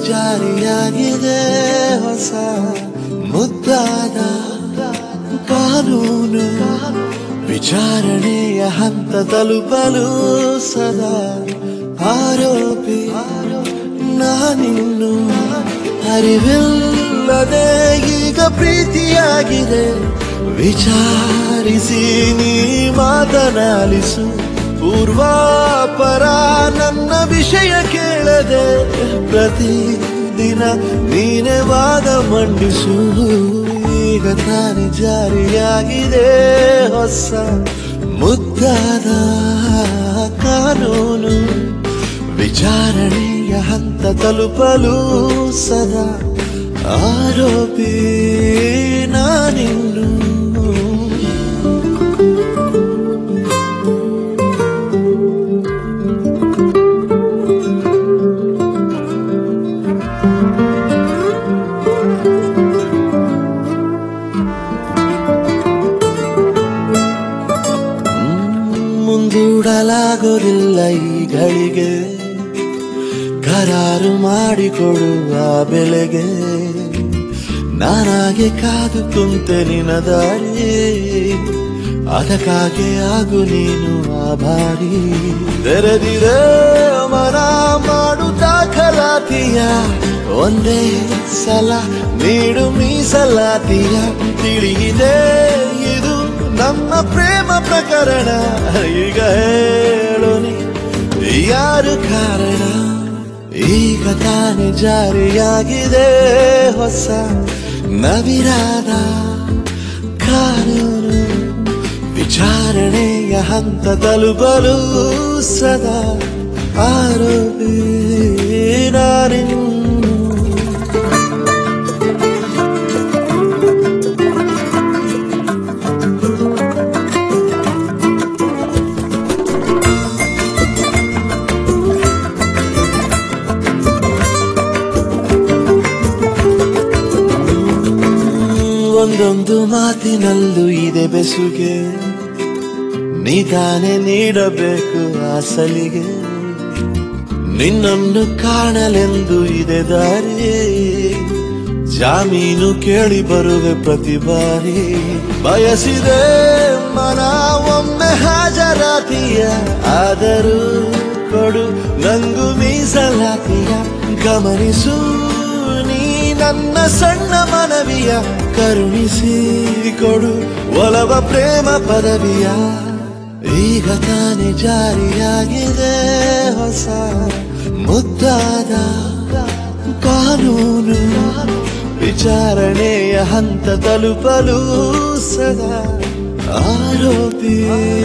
ಜಾರಿಯಾಗಿದೆ ಹೊಸ ಮುದ್ದಾದ ಕಾನೂನು ವಿಚಾರಣೆಯ ಹಂತ ತಲುಪಲು ಸದಾ ಆರೋಪಿ ನಾನಿನ್ನು ಅರಿವಿಲ್ಲದೆ ಈಗ ಪ್ರೀತಿಯಾಗಿದೆ ವಿಚಾರಿಸಿ ನೀ ಮಾತನಾಲಿಸು ಪೂರ್ವಾಪರ ನನ್ನ ವಿಷಯ ಕೇಳದೆ ಪ್ರತಿದಿನ ನೀನೆ ವಾದ ಮಂಡಿಸು ಈಗ ತಾನೇ ಜಾರಿಯಾಗಿದೆ ಹೊಸ ಮುದ್ದಾದ ಕಾನೂನು ವಿಚಾರಣೆಯ ಹಂತ ತಲುಪಲು ಸದಾ ಆರೋಪಿ ನಾನಿನ್ನು ಮುಂದೂಡಲಾಗೋದಿಲ್ಲ ಈ ಗಳಿಗೆ ಕರಾರು ಮಾಡಿಕೊಡುವ ಬೆಲೆಗೆ ನಾನಾಗೆ ಕಾದು ಕುಂತೆ ನಿನ್ನ ದಾರಿ ಅದಕ್ಕಾಗೆ ಆಗು ನೀನು ಆಭಾರಿ ತೆರೆದಿರೆ ಮನ ಮಾಡು ದಾಖಲಾತಿಯ ಒಂದೇ ಸಲ ನೀಡು ಮೀಸಲಾತಿಯ ತಿಳಿಯಿದೆ ಇದು ನಮ್ಮ ಪ್ರೇಮ ಪ್ರಕರಣ ಈಗ ಹೇಳು ನೀ ಯಾರು ಕಾರಣ ಈಗ ತಾನೇ ಜಾರಿಯಾಗಿದೆ ಹೊಸ ನವಿರಾದ ಕಾನೂನು ವಿಚಾರಣೆಯ ಹಂತ ತಲುಪಲು ಸದಾ ಆರೋಪಿ ನಾನಿನ್ನು ಒಂದೊಂದು ಮಾತಿನಲ್ಲೂ ಇದೆ ಬೆಸುಗೆ ನೀತಾನೆ ನೀಡಬೇಕು ಆ ಸಲಿಗೆ ನಿನ್ನನ್ನು ಕಾಣಲೆಂದು ಇದೆ ದಾರಿ ಜಾಮೀನು ಕೇಳಿ ಬರುವೆ ಪ್ರತಿ ಬಾರಿ ಬಯಸಿದೆ ಮನ ಒಮ್ಮೆ ಹಾಜರಾತಿಯ ಆದರೂ ಕೊಡು ನಂಗು ಮೀಸಲಾತಿಯ ಗಮನಿಸು ನೀ ನನ್ನ ಸಣ್ಣ ಮನವಿಯ ಕರುಣಿಸಿ ಕೊಡು ಒಲವ ಪ್ರೇಮ ಪದವಿಯ ಈಗ ತಾನೇ ಜಾರಿಯಾಗಿದೆ ಹೊಸ ಮುದ್ದಾದ ಕಾನೂನು ವಿಚಾರಣೆಯ ಹಂತ ತಲುಪಲು ಸದಾ ಆರೋಪಿ